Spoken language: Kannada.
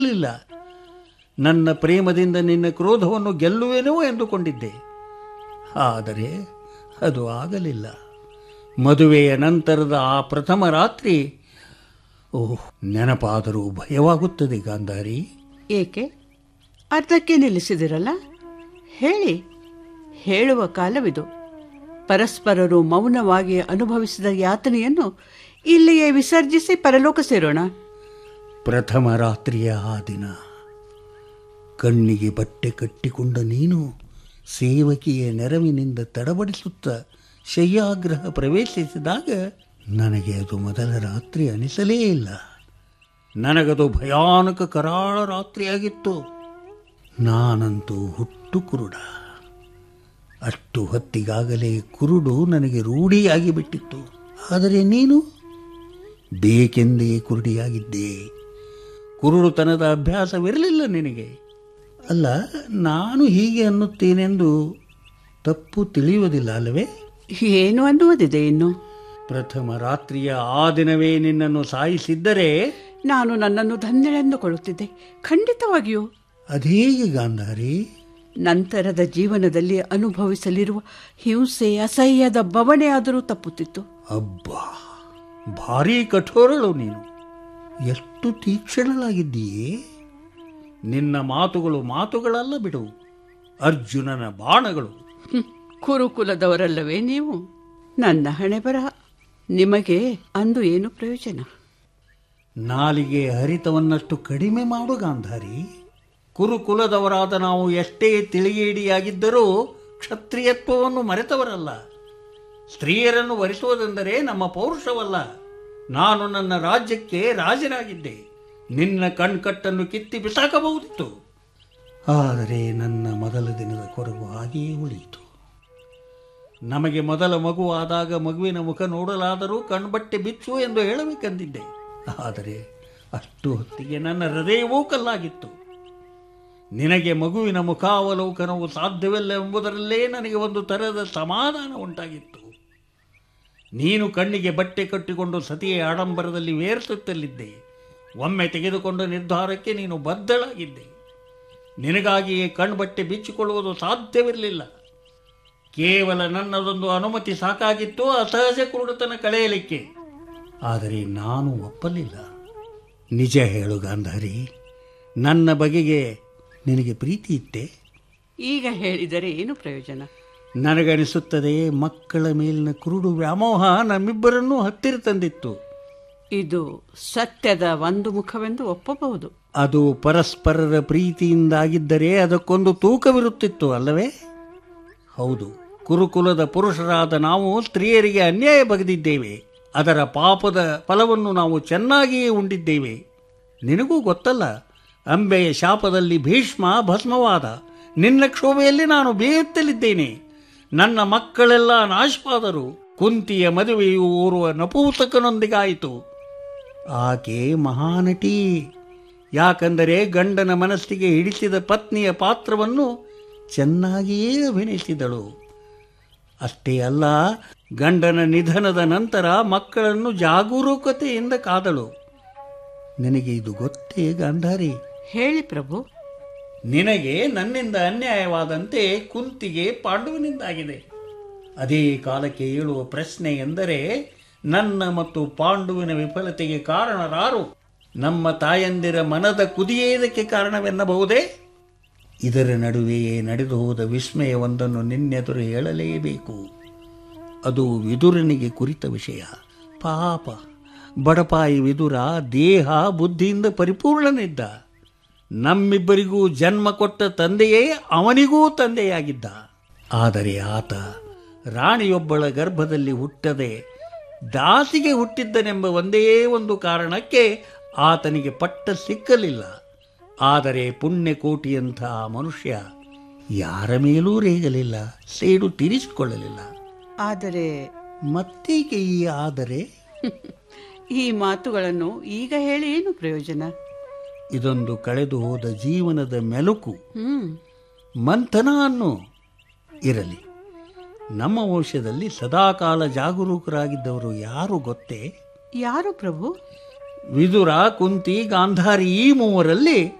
ಇಲ್ಲ ನನ್ನ ಪ್ರೇಮದಿಂದ ನಿನ್ನ ಕ್ರೋಧವನ್ನು ಗೆಲ್ಲುವೆನೋ ಎಂದುಕೊಂಡಿದ್ದೆ ಆದರೆ ಅದು ಆಗಲಿಲ್ಲ ಮದುವೆಯ ನಂತರದ ಆ ಪ್ರಥಮ ರಾತ್ರಿ ಓಹ್ ನೆನಪಾದರೂ ಭಯವಾಗುತ್ತದೆ ಗಾಂಧಾರಿ ಏಕೆ ಅರ್ಧಕ್ಕೆ ನಿಲ್ಲಿಸಿದಿರಲ್ಲ ಹೇಳಿ ಹೇಳುವ ಕಾಲವಿದು ಪರಸ್ಪರರು ಮೌನವಾಗಿ ಅನುಭವಿಸಿದ ಯಾತನೆಯನ್ನು ಇಲ್ಲಿಯೇ ವಿಸರ್ಜಿಸಿ ಪರಲೋಕ ಸೇರೋಣ ಪ್ರಥಮ ರಾತ್ರಿಯ ಆ ದಿನ ಕಣ್ಣಿಗೆ ಬಟ್ಟೆ ಕಟ್ಟಿಕೊಂಡ ನೀನು ಸೇವಕಿಯ ನೆರವಿನಿಂದ ತಡಬಡಿಸುತ್ತ ಶಯ್ಯಾಗ್ರಹ ಪ್ರವೇಶಿಸಿದಾಗ ನನಗೆ ಅದು ಮೊದಲ ರಾತ್ರಿ ಅನಿಸಲೇ ಇಲ್ಲ ನನಗದು ಭಯಾನಕ ಕರಾಳ ರಾತ್ರಿಯಾಗಿತ್ತು ನಾನಂತೂ ಹುಟ್ಟು ಕುರುಡ ಅಷ್ಟು ಹೊತ್ತಿಗಾಗಲೇ ಕುರುಡು ನನಗೆ ರೂಢಿಯಾಗಿ ಬಿಟ್ಟಿತ್ತು ಆದರೆ ನೀನು ಬೇಕೆಂದೇ ಕುರುಡಿಯಾಗಿದ್ದೆ ಕುರುಡುತನದ ಅಭ್ಯಾಸವಿರಲಿಲ್ಲ ನಿನಗೆ ಅಲ್ಲ ನಾನು ಹೀಗೆ ಅನ್ನುತ್ತೇನೆಂದು ತಪ್ಪು ತಿಳಿಯುವುದಿಲ್ಲ ಅಲ್ಲವೇ ಏನು ಅನ್ನುವುದಿದೆ ಇನ್ನು ಪ್ರಥಮ ರಾತ್ರಿಯ ಆ ದಿನವೇ ನಿನ್ನನ್ನು ಸಾಯಿಸಿದ್ದರೆ ನಾನು ನನ್ನನ್ನು ಧನ್ಯಳೆಂದುಕೊಳ್ಳುತ್ತಿದ್ದೆ ಖಂಡಿತವಾಗಿಯೂ ಅದೇಗೆ ಗಾಂಧಾರಿ ನಂತರದ ಜೀವನದಲ್ಲಿ ಅನುಭವಿಸಲಿರುವ ಹಿಂಸೆ ಅಸಹ್ಯದ ಬವಣೆ ಆದರೂ ತಪ್ಪುತ್ತಿತ್ತು ಅಬ್ಬಾ ಭಾರೀ ಕಠೋರಳು ನೀನು ಎಷ್ಟು ತೀಕ್ಷ್ಣಳಾಗಿದ್ದೀಯೇ ನಿನ್ನ ಮಾತುಗಳು ಮಾತುಗಳಲ್ಲ ಬಿಡು ಅರ್ಜುನನ ಬಾಣಗಳು ಹ್ಮ್, ಕುರುಕುಲದವರಲ್ಲವೇ ನೀವು ನನ್ನ ಹಣೆ ಬರಹ ನಿಮಗೆ ಅಂದು ಏನು ಪ್ರಯೋಜನ ನಾಲಿಗೆ ಹರಿತವನ್ನಷ್ಟು ಕಡಿಮೆ ಮಾಡು ಗಾಂಧಾರಿ ಕುರುಕುಲದವರಾದ ನಾವು ಎಷ್ಟೇ ತಿಳಿಗೇಡಿಯಾಗಿದ್ದರೂ ಕ್ಷತ್ರಿಯತ್ವವನ್ನು ಮರೆತವರಲ್ಲ ಸ್ತ್ರೀಯರನ್ನು ವರಿಸುವುದೆಂದರೆ ನಮ್ಮ ಪೌರುಷವಲ್ಲ ನಾನು ನನ್ನ ರಾಜ್ಯಕ್ಕೆ ರಾಜನಾಗಿದ್ದೆ ನಿನ್ನ ಕಣ್ಕಟ್ಟನ್ನು ಕಿತ್ತಿ ಬಿಸಾಕಬಹುದಿತ್ತು ಆದರೆ ನನ್ನ ಮೊದಲ ದಿನದ ಕೊರಗು ಹಾಗೆಯೇ ಉಳಿಯಿತು ನಮಗೆ ಮೊದಲ ಮಗುವಾದಾಗ ಮಗುವಿನ ಮುಖ ನೋಡಲಾದರೂ ಕಣ್ಬಟ್ಟೆ ಬಿಚ್ಚು ಎಂದು ಹೇಳಬೇಕೆಂದಿದ್ದೆ ಆದರೆ ಅಷ್ಟು ಹೊತ್ತಿಗೆ ನನ್ನ ಹೃದಯವೂ ಕಲ್ಲಾಗಿತ್ತು ನಿನಗೆ ಮಗುವಿನ ಮುಖಾವಲೋಕನವು ಸಾಧ್ಯವಿಲ್ಲ ಎಂಬುದರಲ್ಲೇ ನನಗೆ ಒಂದು ತರಹದ ಸಮಾಧಾನ ಉಂಟಾಗಿತ್ತು ನೀನು ಕಣ್ಣಿಗೆ ಬಟ್ಟೆ ಕಟ್ಟಿಕೊಂಡು ಸತಿಯ ಆಡಂಬರದಲ್ಲಿ ವೇರಿಸುತ್ತಲಿದ್ದೆ ಒಮ್ಮೆ ತೆಗೆದುಕೊಂಡ ನಿರ್ಧಾರಕ್ಕೆ ನೀನು ಬದ್ಧಳಾಗಿದ್ದೆ ನಿನಗಾಗಿಯೇ ಕಣ್ಬಟ್ಟೆ ಬಿಚ್ಚಿಕೊಳ್ಳುವುದು ಸಾಧ್ಯವಿರಲಿಲ್ಲ ಕೇವಲ ನನ್ನದೊಂದು ಅನುಮತಿ ಸಾಕಾಗಿತ್ತು ಅಸಹಜ ಕುರುಡುತನ ಕಳೆಯಲಿಕ್ಕೆ ಆದರೆ ನಾನು ಒಪ್ಪಲಿಲ್ಲ ನಿಜ ಹೇಳು ಗಾಂಧಾರಿ ನನ್ನ ಬಗೆಗೆ ನಿನಗೆ ಪ್ರೀತಿ ಇತ್ತೆ ಈಗ ಹೇಳಿದರೆ ಏನು ಪ್ರಯೋಜನ ನನಗನಿಸುತ್ತದೆ ಮಕ್ಕಳ ಮೇಲಿನ ಕುರುಡು ವ್ಯಾಮೋಹ ನಮ್ಮಿಬ್ಬರನ್ನೂ ಹತ್ತಿರ ತಂದಿತ್ತು ಇದು ಸತ್ಯದ ಒಂದು ಮುಖವೆಂದು ಒಪ್ಪಬಹುದು ಅದು ಪರಸ್ಪರರ ಪ್ರೀತಿಯಿಂದಾಗಿದ್ದರೆ ಅದಕ್ಕೊಂದು ತೂಕವಿರುತ್ತಿತ್ತು ಅಲ್ಲವೇ ಹೌದು ಕುರುಕುಲದ ಪುರುಷರಾದ ನಾವು ಸ್ತ್ರೀಯರಿಗೆ ಅನ್ಯಾಯ ಬಗೆದಿದ್ದೇವೆ ಅದರ ಪಾಪದ ಫಲವನ್ನು ನಾವು ಚೆನ್ನಾಗಿಯೇ ಉಂಡಿದ್ದೇವೆ ನಿನಗೂ ಗೊತ್ತಲ್ಲ ಅಂಬೆಯ ಶಾಪದಲ್ಲಿ ಭೀಷ್ಮ ಭಸ್ಮವಾದ ನಿನ್ನ ಕ್ಷೋಭೆಯಲ್ಲಿ ನಾನು ಬೇಯುತ್ತಲಿದ್ದೇನೆ ನನ್ನ ಮಕ್ಕಳೆಲ್ಲ ನಾಶವಾದರು ಕುಂತಿಯ ಮದುವೆಯು ಓರ್ವ ನಪೂಸಕನೊಂದಿಗಾಯಿತು ಆಕೆ ಮಹಾನಟಿ ಯಾಕಂದರೆ ಗಂಡನ ಮನಸ್ಸಿಗೆ ಹಿಡಿಸಿದ ಪತ್ನಿಯ ಪಾತ್ರವನ್ನು ಚೆನ್ನಾಗಿಯೇ ಅಭಿನಯಿಸಿದಳು ಅಷ್ಟೇ ಅಲ್ಲ ಗಂಡನ ನಿಧನದ ನಂತರ ಮಕ್ಕಳನ್ನು ಜಾಗರೂಕತೆಯಿಂದ ಕಾದಳು ನಿನಗೆ ಇದು ಗೊತ್ತೇ ಗಾಂಧಾರಿ ಹೇಳಿ ಪ್ರಭು ನಿನಗೆ ನನ್ನಿಂದ ಅನ್ಯಾಯವಾದಂತೆ ಕುಂತಿಗೆ ಪಾಂಡುವಿನಿಂದಾಗಿದೆ ಅದೇ ಕಾಲಕ್ಕೆ ಏಳುವ ಪ್ರಶ್ನೆ ಎಂದರೆ ನನ್ನ ಮತ್ತು ಪಾಂಡುವಿನ ವಿಫಲತೆಗೆ ಕಾರಣರಾರು ನಮ್ಮ ತಾಯಂದಿರ ಮನದ ಕುದಿಯೇ ಇದಕ್ಕೆ ಕಾರಣವೆನ್ನಬಹುದೇ ಇದರ ನಡುವೆಯೇ ನಡೆದು ಹೋದ ವಿಸ್ಮಯವೊಂದನ್ನು ನಿನ್ನೆದುರು ಹೇಳಲೇಬೇಕು ಅದು ವಿದುರನಿಗೆ ಕುರಿತ ವಿಷಯ ಪಾಪ ಬಡಪಾಯಿ ವಿದುರ ದೇಹ ಬುದ್ಧಿಯಿಂದ ಪರಿಪೂರ್ಣನಿದ್ದ ನಮ್ಮಿಬ್ಬರಿಗೂ ಜನ್ಮ ಕೊಟ್ಟ ತಂದೆಯೇ ಅವನಿಗೂ ತಂದೆಯಾಗಿದ್ದ ಆದರೆ ಆತ ರಾಣಿಯೊಬ್ಬಳ ಗರ್ಭದಲ್ಲಿ ಹುಟ್ಟದೆ ದಾಸಿಗೆ ಹುಟ್ಟಿದ್ದನೆಂಬ ಒಂದೇ ಒಂದು ಕಾರಣಕ್ಕೆ ಆತನಿಗೆ ಪಟ್ಟ ಸಿಕ್ಕಲಿಲ್ಲ ಆದರೆ ಪುಣ್ಯಕೋಟಿಯಂಥ ಮನುಷ್ಯ ಯಾರ ಮೇಲೂ ರೇಗಲಿಲ್ಲ ಸೇಡು ತೀರಿಸಿಕೊಳ್ಳಲಿಲ್ಲ ಆದರೆ ಮತ್ತೀಗೆ ಈ ಆದರೆ ಈ ಮಾತುಗಳನ್ನು ಈಗ ಹೇಳಿ ಏನು ಪ್ರಯೋಜನ ಇದೊಂದು ಕಳೆದು ಹೋದ ಜೀವನದ ಮೆಲುಕು ಹ್ಮ್ ಮಂಥನ ಅನ್ನು ಇರಲಿ ನಮ್ಮ ವಂಶದಲ್ಲಿ ಸದಾಕಾಲ ಜಾಗರೂಕರಾಗಿದ್ದವರು ಯಾರು ಗೊತ್ತೇ ಯಾರು ಪ್ರಭು ವಿದುರ ಕುಂತಿ ಗಾಂಧಾರಿ ಈ ಮೂವರಲ್ಲಿ